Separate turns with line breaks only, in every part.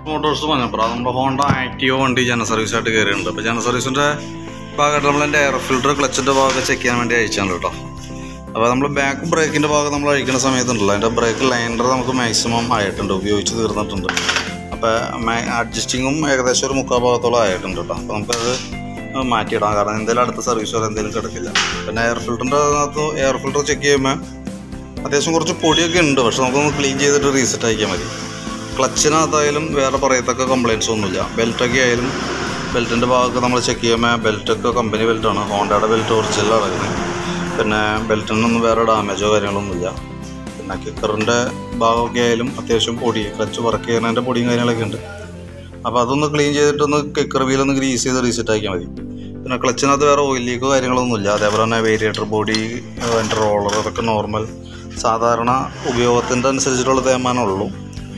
Motors Manjappura നമ്മുടെ Honda Activa വണ്ടി ജന സർവീസായിട്ട് കയറിയിട്ടുണ്ട് അപ്പോൾ ജന സർവീസിൻ്റെ ഭാഗമായിട്ട് നമ്മൾ എൻ്റെ എയർ ഫിൽറ്റർ ക്ലച്ചിൻ്റെ ഭാഗമൊക്കെ ചെക്ക് ചെയ്യാൻ വേണ്ടി അയച്ചാണ് കേട്ടോ അപ്പോൾ നമ്മൾ ബാക്ക് ബ്രേക്കിൻ്റെ ഭാഗം നമ്മൾ അഴിക്കുന്ന സമയത്തുണ്ടല്ലോ അതിൻ്റെ ബ്രേക്ക് ലൈനർ നമുക്ക് മാക്സിമം ആയിട്ടുണ്ട് ഉപയോഗിച്ച് തീർന്നിട്ടുണ്ട് അപ്പോൾ അഡ്ജസ്റ്റിങ്ങും ഏകദേശം ഒരു മുക്കാൽ ഭാഗത്തോളം ആയിട്ടുണ്ട് കേട്ടോ അപ്പോൾ നമുക്കത് മാറ്റിയിടാം കാരണം എന്തെങ്കിലും അടുത്ത സർവീസോ എന്തെങ്കിലും കിടക്കില്ല പിന്നെ എയർ ഫിൽറ്ററിൻ്റെ അകത്ത് എയർ ഫിൽറ്റർ ചെക്ക് ചെയ്യുമ്പോൾ അത്യാവശ്യം കുറച്ച് പൊടിയൊക്കെ ഉണ്ട് പക്ഷെ നമുക്കൊന്ന് ക്ലീൻ ചെയ്തിട്ട് റീസെറ്റ് ആക്കിയാൽ മതി ക്ലച്ചിനകത്തായാലും വേറെ പറയത്തക്ക കംപ്ലയിൻസ് ഒന്നുമില്ല ബെൽറ്റൊക്കെ ആയാലും ബെൽറ്റിൻ്റെ ഭാഗമൊക്കെ നമ്മൾ ചെക്ക് ചെയ്യുമ്പോൾ ബെൽറ്റൊക്കെ കമ്പനി ബെൽറ്റാണ് ഹോണ്ടയുടെ ബെൽറ്റ് ഒറിജിനലാണ് കിടക്കുന്നത് പിന്നെ ബെൽറ്റിനൊന്നും വേറെ ഡാമേജോ കാര്യങ്ങളൊന്നുമില്ല പിന്നെ കിക്കറിൻ്റെ ഭാഗമൊക്കെ ആയാലും അത്യാവശ്യം പൊടി ക്ലച്ച് വർക്ക് ചെയ്യുന്നതിൻ്റെ പൊടിയും കാര്യങ്ങളൊക്കെ ഉണ്ട് അപ്പോൾ അതൊന്ന് ക്ലീൻ ചെയ്തിട്ടൊന്ന് കിക്കർ വീലൊന്ന് ഗ്രീസ് ചെയ്ത് റീസെറ്റ് ആക്കിയാൽ മതി പിന്നെ ക്ലച്ചിനകത്ത് വേറെ ഓയിൽ ലീക്കോ കാര്യങ്ങളൊന്നുമില്ല അതേപോലെ തന്നെ വേരിയേറ്റർ ബോഡി അതിൻ്റെ റോളർ അതൊക്കെ നോർമൽ സാധാരണ ഉപയോഗത്തിൻ്റെ അനുസരിച്ചിട്ടുള്ള തേമാനമുള്ളൂ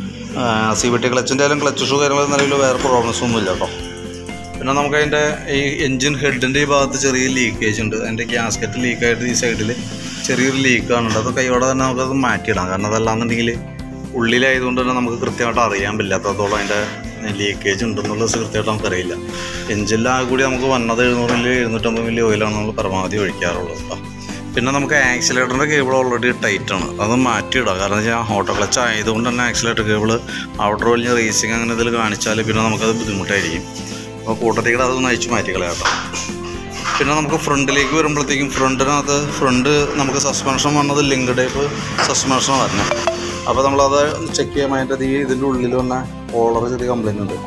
സി ബി ടി ക്ലച്ചിൻ്റെ ആയാലും ക്ലച്ച് ഷൂ കാര്യങ്ങളും നിലവിൽ വേറെ പ്രോബ്ലംസ് ഒന്നുമില്ല കേട്ടോ പിന്നെ നമുക്ക് അതിൻ്റെ ഈ എൻജിൻ ഹെഡിൻ്റെ ഈ ഭാഗത്ത് ചെറിയ ലീക്കേജ് ഉണ്ട് അതിൻ്റെ ഗ്യാസ്കറ്റ് ലീക്കായിട്ട് ഈ സൈഡിൽ ചെറിയൊരു ലീക്ക് കാണുന്നുണ്ട് അത് കൈയോടെ തന്നെ നമുക്കത് മാറ്റിയിടാം കാരണം അതല്ലാന്നുണ്ടെങ്കിൽ ഉള്ളിലായതുകൊണ്ട് തന്നെ നമുക്ക് കൃത്യമായിട്ട് അറിയാൻ പറ്റാത്തത്തോളം അതിൻ്റെ ലീക്കേജ് ഉണ്ടെന്നുള്ളത് കൃത്യമായിട്ട് നമുക്കറിയില്ല എഞ്ചിനിലാകെ കൂടി നമുക്ക് വന്നത് എഴുന്നൂറിൽ എഴുന്നൂറ്റമ്പത് മില്ലി ഓയിലാണ് നമ്മൾ പരമാവധി ഒഴിക്കാറുള്ളത് കേട്ടോ പിന്നെ നമുക്ക് ആക്സിലേറ്ററിൻ്റെ കേബിൾ ഓൾറെഡി ടൈറ്റ് ആണ് അത് മാറ്റിയിടാം കാരണം വെച്ചാൽ ഓട്ടോ ക്ലച്ച് ആയതുകൊണ്ട് തന്നെ ആക്സിലേറ്റർ കേബിൾ ഔട്ടർ വലിയ റേസിങ് അങ്ങനെ ഇതിൽ കാണിച്ചാൽ പിന്നെ നമുക്കത് ബുദ്ധിമുട്ടായിരിക്കും അപ്പോൾ കൂട്ടത്തേക്ക് അതൊന്ന് അയച്ചു മാറ്റിക്കളയാം കേട്ടോ പിന്നെ നമുക്ക് ഫ്രണ്ടിലേക്ക് വരുമ്പോഴത്തേക്കും ഫ്രണ്ടിനകത്ത് ഫ്രണ്ട് നമുക്ക് സസ്പെൻഷൻ വന്നത് ലിങ്ക് ടൈപ്പ് സസ്പെൻഷൻ വരണം അപ്പോൾ നമ്മളത് ചെക്ക് ചെയ്യുമ്പോൾ അതിൻ്റെ ഈ ഇതിൻ്റെ ഉള്ളിൽ തന്നെ കോളർ ചെറിയ കംപ്ലൈൻറ്റ് ഉണ്ട്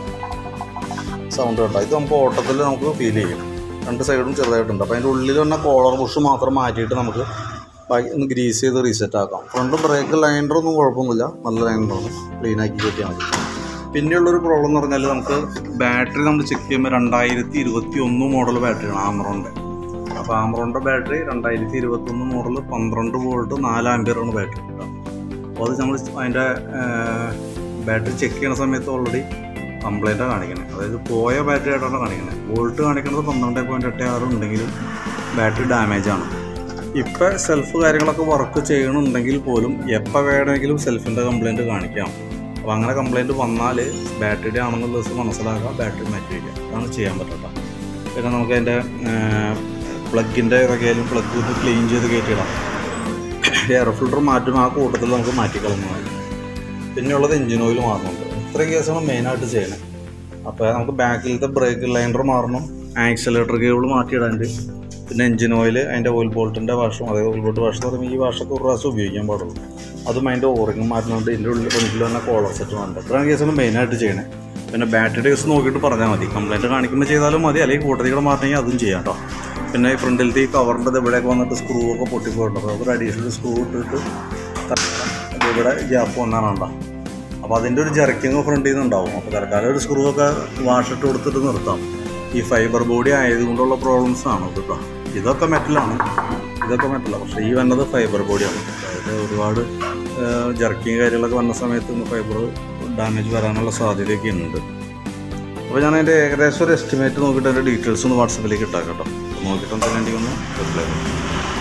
സൗണ്ട് കേട്ടോ ഇത് നമുക്ക് ഓട്ടത്തിൽ നമുക്ക് ഫീൽ ചെയ്യും രണ്ട് സൈഡും ചെറുതായിട്ടുണ്ട് അപ്പോൾ അതിൻ്റെ ഉള്ളിൽ തന്നെ കോളർ ബുഷ് മാത്രം മാറ്റിയിട്ട് നമുക്ക് ബാക്കി ഒന്ന് ഗ്രീസ് ചെയ്ത് റീസെറ്റ് ആക്കാം ഫ്രണ്ട് ബ്രേക്ക് ലൈനറൊന്നും കുഴപ്പമൊന്നുമില്ല നല്ല ലൈനറാണ് ക്ലീൻ ആക്കി കയറ്റിയാൽ മതി പിന്നെയുള്ളൊരു പ്രോബ്ലം എന്ന് പറഞ്ഞാൽ നമുക്ക് ബാറ്ററി നമ്മൾ ചെക്ക് ചെയ്യുമ്പോൾ രണ്ടായിരത്തി ഇരുപത്തി ഒന്ന് മോഡൽ ബാറ്ററിയാണ് ആമറോൻ്റെ അപ്പോൾ ആമറോൻ്റെ ബാറ്ററി രണ്ടായിരത്തി ഇരുപത്തൊന്ന് മോഡൽ പന്ത്രണ്ട് വോൾട്ട് നാല് ആംബിയറാണ് ബാറ്ററി കേട്ടോ അപ്പോൾ അത് നമ്മൾ അതിൻ്റെ ബാറ്ററി ചെക്ക് ചെയ്യുന്ന സമയത്ത് ഓൾറെഡി കംപ്ലൈൻറ്റാണ് കാണിക്കുന്നത് അതായത് പോയ ബാറ്ററി ആയിട്ടാണ് കാണിക്കുന്നത് വോൾട്ട് കാണിക്കുന്നത് പന്ത്രണ്ട് പോയിൻറ്റ് എട്ട് ആറ് ഉണ്ടെങ്കിലും ബാറ്ററി ഡാമേജ് ആണ് ഇപ്പം സെൽഫ് കാര്യങ്ങളൊക്കെ വർക്ക് ചെയ്യണമെന്നുണ്ടെങ്കിൽ പോലും എപ്പോൾ വേണമെങ്കിലും സെൽഫിൻ്റെ കംപ്ലൈൻറ്റ് കാണിക്കാം അപ്പോൾ അങ്ങനെ കംപ്ലൈൻറ്റ് വന്നാൽ ബാറ്ററിയുടെ ആണെന്നുള്ള ദിവസം മനസ്സിലാക്കാം ബാറ്ററി മാറ്റി വയ്ക്കാം അതാണ് ചെയ്യാൻ പറ്റട്ടോ പിന്നെ നമുക്ക് അതിൻ്റെ പ്ലഗിൻ്റെ ഇതൊക്കെയായാലും പ്ലഗ് ഇത് ക്ലീൻ ചെയ്ത് കയറ്റിയിടാം എയർ ഫിൽറ്റർ മാറ്റും ആ കൂട്ടത്തിൽ നമുക്ക് മാറ്റിക്കളഞ്ഞു മതി പിന്നെയുള്ളത് എഞ്ചിൻ ഓയിൽ മാറുന്നുണ്ട് ഇത്രയും കേസാണ് മെയിനായിട്ട് ചെയ്യണത് അപ്പോൾ നമുക്ക് ബാക്കിലത്തെ ബ്രേക്ക് ലൈനർ മാറണം ആക്സിലേറ്റർ കേബിൾ മാറ്റിയിടാണ്ട് പിന്നെ എഞ്ചിൻ ഓയിൽ അതിൻ്റെ ഓയിൽ ബോൾട്ടിൻ്റെ വാഷും അതായത് ഓയിൽ ബോൾട്ട് വാഷ് എന്ന് പറയുമ്പോൾ ഈ വാഷൊക്കെ ഒരു പ്രാവശ്യം ഉപയോഗിക്കാൻ പാടുള്ളൂ അതും അതിൻ്റെ ഓറിങ്ങും മാറ്റുന്നുണ്ട് ഇതിൻ്റെ ഉള്ളിൽ ഫ്രണ്ടിൽ തന്നെ കോളർ സെറ്റ് വേണ്ട ഇത്രയും കേസാണ് മെയിനായിട്ട് ചെയ്യണേ പിന്നെ ബാറ്ററി കേസ് നോക്കിയിട്ട് പറഞ്ഞാൽ മതി കംപ്ലൈൻറ്റ് കാണിക്കുമ്പോൾ ചെയ്താലും മതി അല്ലെങ്കിൽ കൂട്ടത്തിൽ കൂടെ മാറ്റണമെങ്കിൽ അതും ചെയ്യാം കേട്ടോ പിന്നെ ഈ ഫ്രണ്ടിലത്തെ ഈ കവറിൻ്റെ ഇവിടെയൊക്കെ വന്നിട്ട് സ്ക്രൂ ഒക്കെ പൊട്ടിപ്പോയിട്ടുണ്ട് അപ്പോൾ ഒരു അഡീഷണൽ സ്ക്രൂ ഇട്ടിട്ട് അത് ഇവിടെ ഗ്യാപ്പ് വന്നാണ് ഉണ്ടോ അപ്പോൾ അതിൻ്റെ ഒരു ജർക്കിങ് ഫ്രണ്ടിൽ നിന്ന് ഉണ്ടാവും അപ്പോൾ തൽക്കാലം ഒരു സ്ക്രൂ ഒക്കെ വാഷിട്ട് കൊടുത്തിട്ട് നിർത്താം ഈ ഫൈബർ ബോഡി ആയതുകൊണ്ടുള്ള പ്രോബ്ലംസ് ആണ് ഇത് കേട്ടോ ഇതൊക്കെ മെറ്റലാണ് ഇതൊക്കെ മെറ്റലാണ് പക്ഷേ ഈ വന്നത് ഫൈബർ ബോഡിയാണ് അതായത് ഒരുപാട് ജർക്കിങ് കാര്യങ്ങളൊക്കെ വന്ന സമയത്ത് ഫൈബർ ഡാമേജ് വരാനുള്ള സാധ്യതയൊക്കെ ഉണ്ട് അപ്പോൾ ഞാൻ അതിൻ്റെ ഏകദേശം ഒരു എസ്റ്റിമേറ്റ് നോക്കിയിട്ട് അതിൻ്റെ ഡീറ്റെയിൽസ് ഒന്ന് വാട്സപ്പിലേക്ക് ഇട്ടാക്കാം കേട്ടോ നോക്കിയിട്ട് എന്തെങ്കിലും ഒന്ന് റിപ്ലൈ ചെയ്യാം